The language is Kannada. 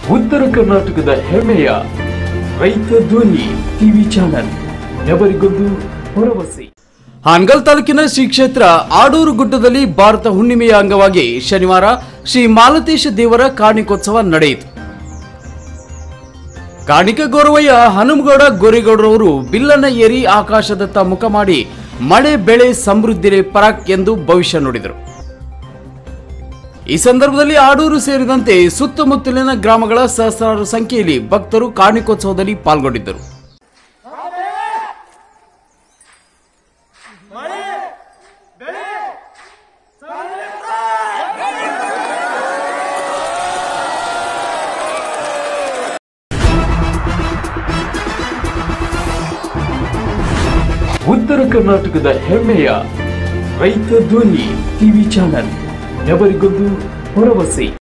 ಉತ್ತರ ಕರ್ನಾಟಕದ ಹೆಮ್ಮೆಯ ರೈತ ಧ್ವನಿ ಟಿವಿ ಚಾನಲ್ ಎವರಿಗೊಂದು ಭರವಸೆ ಹಾನಗಲ್ ತಾಲೂಕಿನ ಶ್ರೀ ಕ್ಷೇತ್ರ ಆಡೂರು ಗುಡ್ಡದಲ್ಲಿ ಭಾರತ ಹುಣ್ಣಿಮೆಯ ಅಂಗವಾಗಿ ಶನಿವಾರ ಶ್ರೀ ಮಾಲತೇಶ ದೇವರ ಕಾರ್ಣಿಕೋತ್ಸವ ನಡೆಯಿತು ಕಾಣಿಕ ಗೌರವಯ್ಯ ಹನುಮಗೌಡ ಗೋರೇಗೌಡರವರು ಬಿಲ್ಲನ್ನ ಏರಿ ಆಕಾಶದತ್ತ ಮುಖ ಮಾಡಿ ಮಳೆ ಬೆಳೆ ಸಮೃದ್ಧಿ ಪರಾಕ್ ಎಂದು ಭವಿಷ್ಯ ನುಡಿದರು ಈ ಸಂದರ್ಭದಲ್ಲಿ ಆಡೂರು ಸೇರಿದಂತೆ ಸುತ್ತಮುತ್ತಲಿನ ಗ್ರಾಮಗಳ ಸಹಸ್ರಾರು ಸಂಖ್ಯೆಯಲ್ಲಿ ಭಕ್ತರು ಕಾರ್ಣಿಕೋತ್ಸವದಲ್ಲಿ ಪಾಲ್ಗೊಂಡಿದ್ದರು ಉತ್ತರ ಕರ್ನಾಟಕದ ಹೆಮ್ಮೆಯ ರೈತ ಧ್ವನಿ ಟಿವಿ ಚಾನಲ್ ಎವರಿಗೊಂದು ಭರವಸೆ